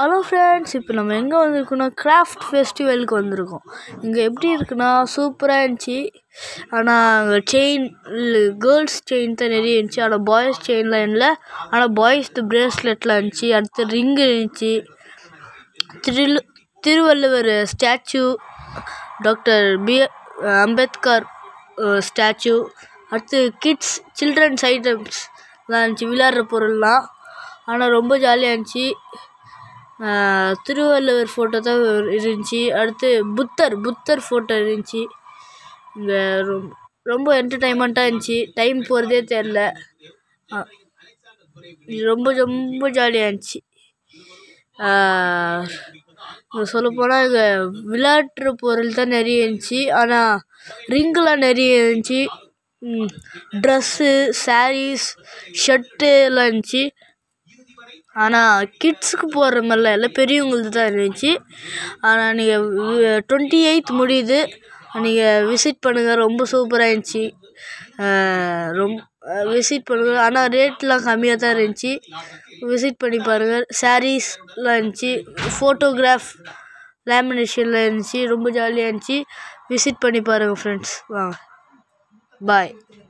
hello friends இப்போ நம்ம எங்கே வந்திருக்கோம்னா கிராஃப்ட் ஃபெஸ்டிவலுக்கு வந்திருக்கோம் இங்கே எப்படி இருக்குன்னா சூப்பராக இருந்துச்சு ஆனால் அங்கே செயின் கேர்ள்ஸ் செயின் தான் நிறைய இருந்துச்சு ஆனால் பாய்ஸ் செயின்லாம் இல்லை ஆனால் பாய்ஸ் பிரேஸ்லெட்லாம் இருந்துச்சு அடுத்து ரிங்கு இருந்துச்சு Thiru Thiruvalluvar statue doctor B Ambedkar statue அடுத்து கிட்ஸ் சில்ட்ரன்ஸ் ஐட்டம்ஸ்லாம் இருந்துச்சு விளையாடுற பொருள்லாம் ஆனால் ரொம்ப ஜாலியாக இருந்துச்சு ஆஹ் திருவள்ளுவர் ஃபோட்டோ தான் இருந்துச்சு அடுத்து புத்தர் புத்தர் ஃபோட்டோ இருந்துச்சு இங்கே ரொம் ரொம்ப என்டர்டைன்மெண்ட்டாக இருந்துச்சு டைம் போகிறதே தெரில ரொம்ப ரொம்ப ஜாலியாக இருந்துச்சு சொல்லப்போனால் இங்கே விளையாட்டுற பொருள் தான் நிறைய இருந்துச்சு ஆனால் ரிங்கெலாம் நிறைய இருந்துச்சு ட்ரெஸ்ஸு சாரீஸ் ஷர்ட்டு எல்லாம் இருந்துச்சு ஆனால் கிட்ஸுக்கு போடுற மாதிரிலாம் இல்லை பெரியவங்களுக்கு தான் இருந்துச்சு ஆனால் நீங்கள் டுவெண்ட்டி எயித் முடியுது நீங்கள் விசிட் பண்ணுங்கள் ரொம்ப சூப்பராக இருந்துச்சு ரொம்ப விசிட் பண்ணுங்கள் ஆனால் ரேட்லாம் கம்மியாக தான் இருந்துச்சு விசிட் பண்ணி பாருங்கள் சாரீஸ்லாம் இருந்துச்சு ஃபோட்டோகிராஃப் லேமினேஷன்லாம் இருந்துச்சு ரொம்ப ஜாலியாக இருந்துச்சு விசிட் பண்ணி பாருங்கள் ஃப்ரெண்ட்ஸ் வாங்க பாய்